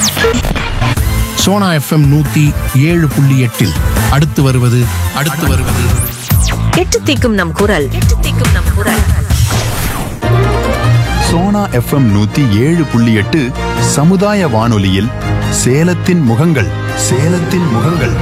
Sona FM நூத்தி ஏழு புள்ளி எட்டில் அடுத்து வருவது அடுத்து வருவது எட்டு தீக்கும் நம் குரல் எட்டு தீக்கும் நம் குரல் சோனா எஃப்எம் நூத்தி ஏழு புள்ளி எட்டு சமுதாய வானொலியில் சேலத்தின் முகங்கள் சேலத்தின் முகங்கள்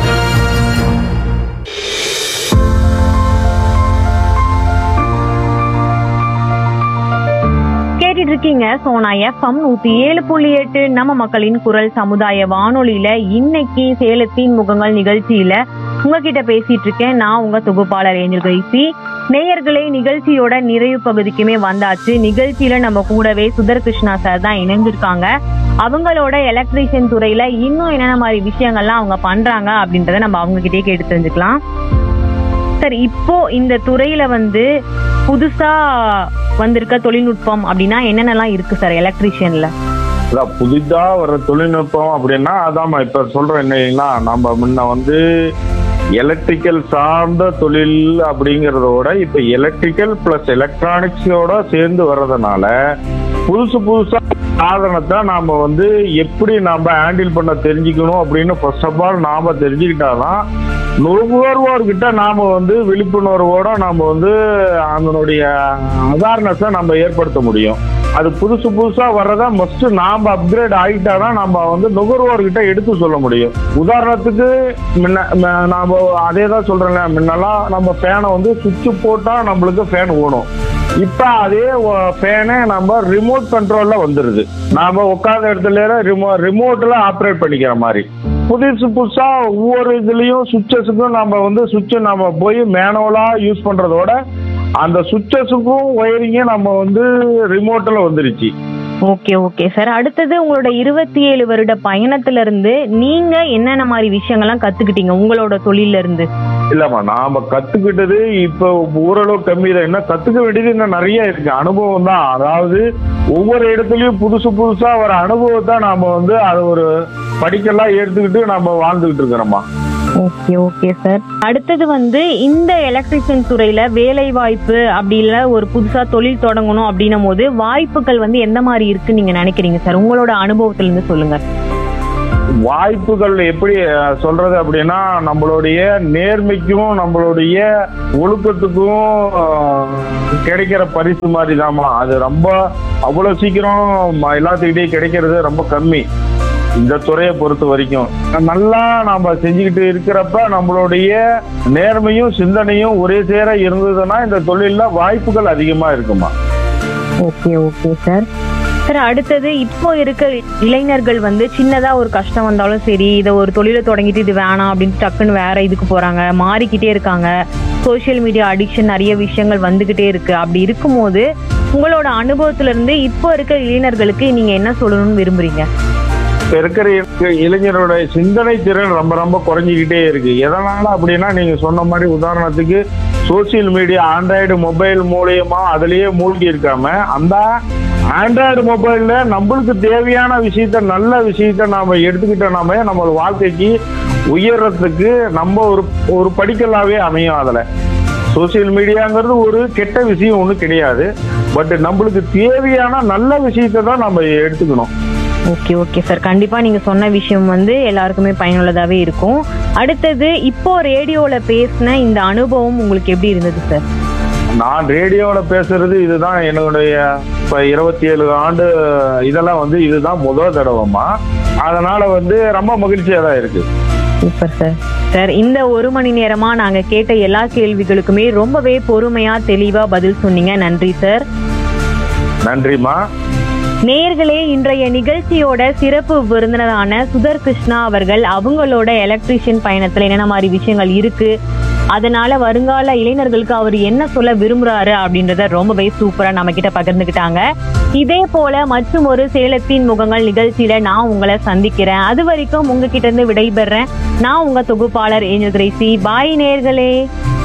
கேட்டுட்டு இருக்கீங்க சோனா எஃப்எம் நூத்தி ஏழு புள்ளி எட்டு நம்ம மக்களின் குரல் சமுதாய வானொலியில இன்னைக்கு சேலத்தின் முகங்கள் நிகழ்ச்சியில உங்ககிட்ட பேசிட்டு இருக்கேன் நான் உங்க தொகுப்பாளர் ஏஞ்சல் கிரைசி நேயர்களே நிகழ்ச்சியோட நிறைவு பகுதிக்குமே வந்தாச்சு நிகழ்ச்சியில நம்ம கூடவே சுதர் கிருஷ்ணா சார் தான் இணைஞ்சிருக்காங்க அவங்களோட எலக்ட்ரீஷியன் துறையில இன்னும் என்னென்ன மாதிரி விஷயங்கள்லாம் அவங்க பண்றாங்க அப்படின்றத நம்ம அவங்க கிட்டே கேட்டு தெரிஞ்சுக்கலாம் சார் இப்போ இந்த துறையில வந்து புதுசா வந்திருக்க தொழில்நுட்பம் அப்படின்னா என்னென்னலாம் இருக்கு சார் எலக்ட்ரீஷியன்ல அதான் புதிதா வர தொழில்நுட்பம் அப்படின்னா அதாம்மா இப்ப சொல்றேன் என்னன்னா நம்ம முன்ன வந்து எலக்ட்ரிக்கல் சார்ந்த தொழில் அப்படிங்கறதோட இப்ப எலக்ட்ரிக்கல் பிளஸ் எலக்ட்ரானிக்ஸோட சேர்ந்து வர்றதுனால புதுசு புதுசா சாதனத்தை நாம வந்து எப்படி நாம ஹேண்டில் பண்ண தெரிஞ்சுக்கணும் அப்படின்னு ஃபர்ஸ்ட் ஆஃப் ஆல் நாம தெரிஞ்சுக்கிட்டாதான் நுகர்வோர்கிட்ட நாம வந்து விழிப்புணர்வோட நாம வந்து அதனுடைய அவேர்னஸை நம்ம ஏற்படுத்த முடியும் அது புதுசு புதுசா வர்றத மஸ்ட் நாம அப்கிரேட் ஆகிட்டாதான் நம்ம வந்து நுகர்வோர்கிட்ட எடுத்து சொல்ல முடியும் உதாரணத்துக்கு முன்ன ம- நாம அதே தான் சொல்றேங்க முன்னெல்லாம் நம்ம ஃபேனை வந்து சுவிட்ச் போட்டா நம்மளுக்கு ஃபேன் ஓடும் இப்ப அதே ஃபேனே நம்ம ரிமோட் கண்ட்ரோல்ல வந்துருது நாம உட்கார்ந்த இடத்துல ரிமோ ரிமோட்ல ஆப்ரேட் பண்ணிக்கிற மாதிரி புதுசு புதுசா ஒவ்வொரு இதுலயும் சுவிட்சஸுக்கும் நம்ம வந்து சுவிட்ச் நம்ம போய் மேனுவலா யூஸ் பண்றதோட அந்த சுவிட்சஸுக்கும் ஒயரிங்கும் நம்ம வந்து ரிமோட்ல வந்துருச்சு ஓகே ஓகே சார் அடுத்தது உங்களோட இருபத்தி ஏழு வருட பயணத்துல இருந்து நீங்க என்னென்ன மாதிரி விஷயங்கள்லாம் கத்துக்கிட்டீங்க உங்களோட தொழில்ல இருந்து இல்லம்மா நாம கத்துக்கிட்டது இப்ப ஓரளவு கம்மி தான் என்ன கத்துக்க வேண்டியது இன்னும் நிறைய இருக்கு அனுபவம் தான் அதாவது ஒவ்வொரு இடத்துலயும் புதுசு புதுசா வர அனுபவத்தை நாம வந்து அது ஒரு படிக்கெல்லாம் எடுத்துக்கிட்டு நம்ம வாழ்ந்துகிட்டு இருக்கிறோம்மா ஓகே ஓகே சார் அடுத்தது வந்து இந்த எலக்ட்ரிஷியன் துறையில வேலை வாய்ப்பு அப்படி இல்ல ஒரு புதுசா தொழில் தொடங்கணும் அப்படின்னும் போது வாய்ப்புகள் வந்து எந்த மாதிரி இருக்குன்னு நீங்க நினைக்கிறீங்க சார் உங்களோட அனுபவத்துல இருந்து சொல்லுங்க வாய்ப்புகள் எப்படி அஹ், சொல்றது அப்படின்னா நம்மளுடைய நேர்மைக்கும் நம்மளுடைய ஒழுக்கத்துக்கும் அஹ், கிடைக்கிற பரிசு மாதிரி தாம்மா அது ரொம்ப அவ்வளவு சீக்கிரம் ம- எல்லாத்துக்கிட்டையும் கிடைக்கிறது ரொம்ப கம்மி இந்த துறையை பொறுத்த வரைக்கும் நல்லா நாம செஞ்சுக்கிட்டு இருக்கிறப்ப நம்மளுடைய நேர்மையும் சிந்தனையும் ஒரே சேர இருந்ததுன்னா இந்த தொழில்ல வாய்ப்புகள் அதிகமா இருக்குமா ஓகே ஓகே சார் சார் அடுத்தது இப்போ இருக்க இளைஞர்கள் வந்து சின்னதா ஒரு கஷ்டம் வந்தாலும் சரி இதை ஒரு தொழிலை தொடங்கிட்டு இது வேணாம் அப்படின்னு டக்குன்னு வேற இதுக்கு போறாங்க மாறிக்கிட்டே இருக்காங்க சோஷியல் மீடியா அடிக்ஷன் நிறைய விஷயங்கள் வந்துகிட்டே இருக்கு அப்படி இருக்கும்போது உங்களோட அனுபவத்துல இருந்து இப்போ இருக்க இளைஞர்களுக்கு நீங்க என்ன சொல்லணும்னு விரும்புறீங்க இப்ப இருக்கிற இள- இளைஞரோட சிந்தனை திறன் ரொம்ப ரொம்ப குறைஞ்சிக்கிட்டே இருக்கு எதனால அப்படின்னா நீங்க சொன்ன மாதிரி உதாரணத்துக்கு சோசியல் மீடியா ஆண்ட்ராய்டு மொபைல் மூலியமா அதுலயே மூழ்கி இருக்காம அந்த ஆண்ட்ராய்டு மொபைல்ல நம்மளுக்கு தேவையான விஷயத்த நல்ல விஷயத்த நாம எடுத்துக்கிட்டோம்னாமே நம்ம வாழ்க்கைக்கு உயர்றதுக்கு நம்ம ஒரு ஒரு படிக்கலாவே அமையும் அதுல சோசியல் மீடியாங்கிறது ஒரு கெட்ட விஷயம் ஒன்றும் கிடையாது பட் நம்மளுக்கு தேவையான நல்ல விஷயத்தை தான் நம்ம எடுத்துக்கணும் ஓகே ஓகே சார் கண்டிப்பா நீங்க சொன்ன விஷயம் வந்து எல்லாருக்குமே பயனுள்ளதாவே இருக்கும் அடுத்தது இப்போ ரேடியோல பேசின இந்த அனுபவம் உங்களுக்கு எப்படி இருந்தது சார் நான் ரேடியோல பேசுறது இதுதான் என்னுடைய இப்ப இருபத்தி ஏழு ஆண்டு இதெல்லாம் வந்து இதுதான் முதல் தடவைமா அதனால வந்து ரொம்ப மகிழ்ச்சியா தான் இருக்கு சூப்பர் சார் சார் இந்த ஒரு மணி நேரமா நாங்க கேட்ட எல்லா கேள்விகளுக்குமே ரொம்பவே பொறுமையா தெளிவா பதில் சொன்னீங்க நன்றி சார் நன்றிம்மா நேயர்களே இன்றைய நிகழ்ச்சியோட சிறப்பு விருந்தினரான சுதர் கிருஷ்ணா அவர்கள் அவங்களோட எலக்ட்ரீஷியன் பயணத்துல என்னென்ன மாதிரி விஷயங்கள் இருக்கு அதனால வருங்கால இளைஞர்களுக்கு அவர் என்ன சொல்ல விரும்புறாரு அப்படின்றத ரொம்பவே சூப்பரா நம்ம கிட்ட பகிர்ந்துக்கிட்டாங்க இதே போல மற்றும் ஒரு சேலத்தின் முகங்கள் நிகழ்ச்சியில நான் உங்களை சந்திக்கிறேன் அது வரைக்கும் உங்ககிட்ட இருந்து விடைபெறேன் நான் உங்க தொகுப்பாளர் ஏஞ்சல் கிரேசி பாய் நேயர்களே